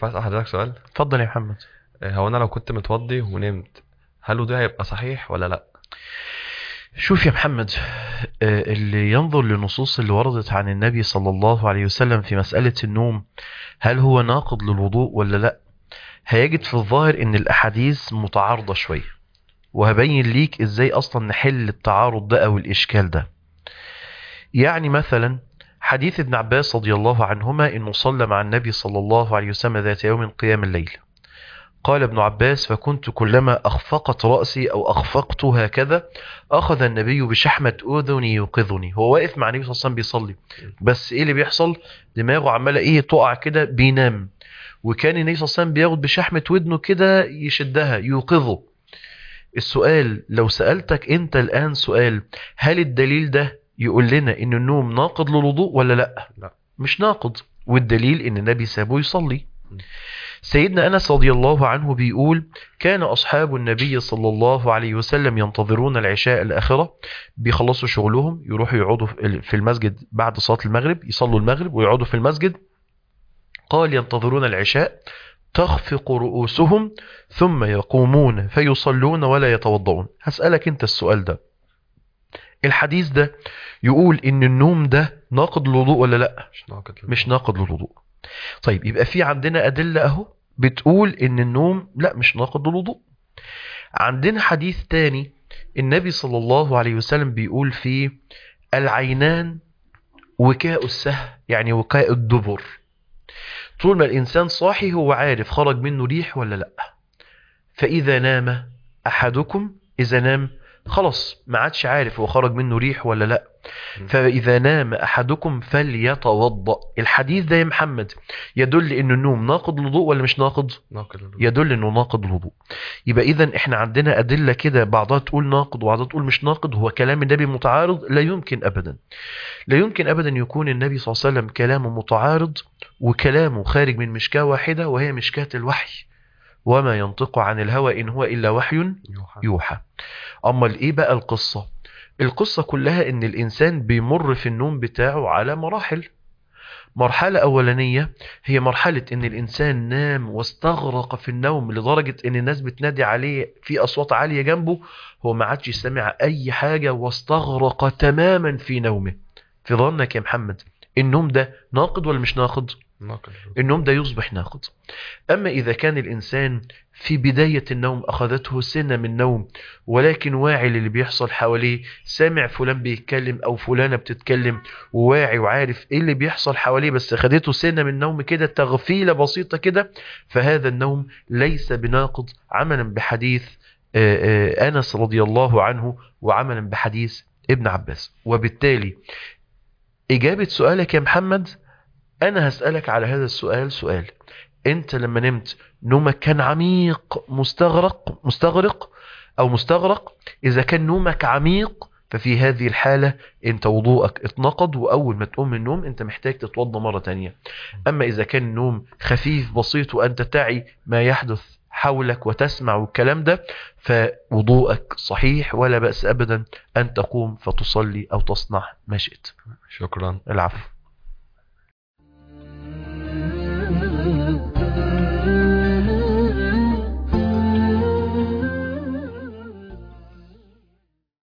ينفع اسال حضرتك سؤال اتفضل يا محمد آه، هو انا لو كنت متوضي ونمت هل وضوءي هيبقى صحيح ولا لا شوف يا محمد آه، اللي ينظر للنصوص اللي وردت عن النبي صلى الله عليه وسلم في مسألة النوم هل هو ناقض للوضوء ولا لا هيجد في الظاهر ان الاحاديث متعارضة شوية وهبين ليك ازاي اصلا نحل التعارض ده او الاشكال ده يعني مثلا حديث ابن عباس رضي الله عنهما انه صلى مع النبي صلى الله عليه وسلم ذات يوم قيام الليل قال ابن عباس فكنت كلما أخفقت رأسي أو أخفقت هكذا أخذ النبي بشحمة أذني يوقظني هو واقف مع النبي صلى الله عليه وسلم بيصلي بس إيه اللي بيحصل دماغه عمالة إيه تقع كده بينام وكان النبي صلى الله عليه وسلم بياخد بشحمة ودنه كده يشدها يوقظه السؤال لو سألتك أنت الآن سؤال هل الدليل ده يقول لنا إن النوم ناقض للوضوء ولا لأ لا. مش ناقض والدليل إن النبي سابه يصلي سيدنا أنس رضي الله عنه بيقول كان أصحاب النبي صلى الله عليه وسلم ينتظرون العشاء الآخرة بيخلصوا شغلهم يروحوا يقعدوا في المسجد بعد صلاة المغرب يصلوا المغرب ويقعدوا في المسجد قال ينتظرون العشاء تخفق رؤوسهم ثم يقومون فيصلون ولا يتوضعون هسألك انت السؤال ده الحديث ده يقول ان النوم ده ناقض للوضوء ولا لا مش ناقض مش ناقض للوضوء طيب يبقى في عندنا أدلة أهو بتقول إن النوم لا مش ناقض للوضوء عندنا حديث تاني النبي صلى الله عليه وسلم بيقول فيه العينان وكاء السهل يعني وكاء الدبر طول ما الإنسان صاحي هو عارف خرج منه ريح ولا لا فإذا نام أحدكم إذا نام خلاص ما عادش عارف هو خرج منه ريح ولا لا فإذا نام أحدكم فليتوضأ الحديث ده يا محمد يدل إن النوم ناقض الوضوء ولا مش ناقض ناقض للوضوء. يدل إنه ناقض الوضوء يبقى إذا إحنا عندنا أدلة كده بعضها تقول ناقض وبعضها تقول مش ناقض هو كلام النبي متعارض لا يمكن أبدا لا يمكن أبدا يكون النبي صلى الله عليه وسلم كلامه متعارض وكلامه خارج من مشكاة واحدة وهي مشكاة الوحي وما ينطق عن الهوى إن هو إلا وحي يوحى. يوحى أما الإيه بقى القصة القصة كلها إن الإنسان بيمر في النوم بتاعه على مراحل مرحلة أولانية هي مرحلة إن الإنسان نام واستغرق في النوم لدرجة إن الناس بتنادي عليه في أصوات عالية جنبه هو ما عادش سمع أي حاجة واستغرق تماما في نومه في ظنك يا محمد النوم ده ناقض ولا مش ناقض ناقض للوضوء. النوم ده يصبح ناقض أما إذا كان الإنسان في بداية النوم أخذته سنة من نوم ولكن واعي للي بيحصل حواليه سامع فلان بيتكلم أو فلانة بتتكلم وواعي وعارف إيه اللي بيحصل حواليه بس أخذته سنة من نوم كده تغفيلة بسيطة كده فهذا النوم ليس بناقض عملا بحديث آه، آه، أنس رضي الله عنه وعملا بحديث ابن عباس وبالتالي إجابة سؤالك يا محمد أنا هسألك على هذا السؤال سؤال أنت لما نمت نومك كان عميق مستغرق مستغرق أو مستغرق إذا كان نومك عميق ففي هذه الحالة أنت وضوءك اتنقض وأول ما تقوم من النوم أنت محتاج تتوضى مرة تانية أما إذا كان النوم خفيف بسيط وأنت تعي ما يحدث حولك وتسمع والكلام ده فوضوءك صحيح ولا بأس أبدا أن تقوم فتصلي أو تصنع ما شئت شكرا العفو